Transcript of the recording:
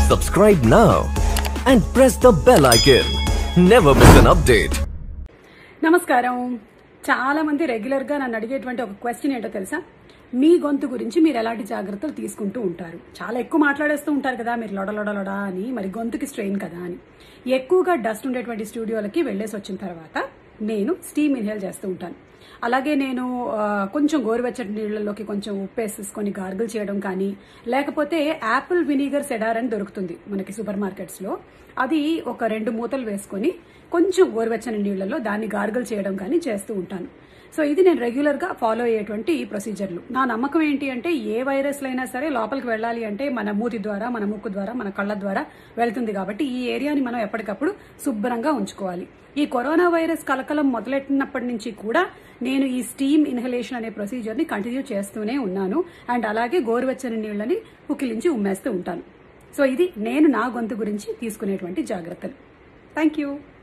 Subscribe now and press the bell icon. Never miss an update. నమస్కారం చాలా మంది regular గా నన్ను అడిగేటువంటి ఒక క్వశ్చన్ ఏంటో తెలుసా మీ గొంతు గురించి మీరు ఎలాంటి జాగ్రత్తలు తీసుకుంటూ ఉంటారు చాలా ఎక్కువ మాట్లాడేస్తూ ఉంటారు కదా మీరు లొడ లొడ లొడ అని మరి గొంతుకి స్ట్రెయిన్ కదా అని ఎక్కువగా డస్ట్ ఉండేటువంటి స్టూడియోలకి వెళ్ళేసి వచ్చిన తర్వాత నేను స్టీమ్ ఇన్హేల్ చేస్తూ ఉంటాను అలాగే నేను ఆ, కొంచెం గోరువెచ్చటి నీళ్ళలోకి కొంచెం ఉప్పు వేసేసుకొని గార్గిల్ చేయడం కానీ లేకపోతే యాపిల్ వినీగర్ సెడార్ అని దొరుకుతుంది మనకి సూపర్ మార్కెట్స్ లో అది ఒక రెండు మూతలు వేసుకొని కొంచెం గోరువెచ్చని నీళ్ళలో దాన్ని గార్గిల్ చేయడం కానీ చేస్తూ ఉంటాను సో ఇది నేను రెగ్యులర్ గా ఫాలో అయ్యేటువంటి ప్రొసీజర్లు నా నమ్మకం ఏంటి అంటే ఏ వైరస్లు అయినా సరే లోపలికి వెళ్ళాలి అంటే మన మూతి ద్వారా మన ముక్కు ద్వారా మన కళ్ళ ద్వారా వెళ్తుంది కాబట్టి ఈ ఏరియాని మనం ఎప్పటికప్పుడు శుభ్రంగా ఉంచుకోవాలి ఈ కరోనా వైరస్ కలకలం మొదలెట్టినప్పటి నుంచి కూడా నేను ఈ స్టీమ్ ఇన్హలేషన్ అనే ప్రొసీజర్ ని కంటిన్యూ చేస్తూనే ఉన్నాను అండ్ అలాగే గోరువెచ్చని నీళ్ళని పుకిలించి ఉమ్మేస్తూ ఉంటాను సో ఇది నేను నా గొంతు గురించి తీసుకునేటువంటి జాగ్రత్తలు థ్యాంక్ యూ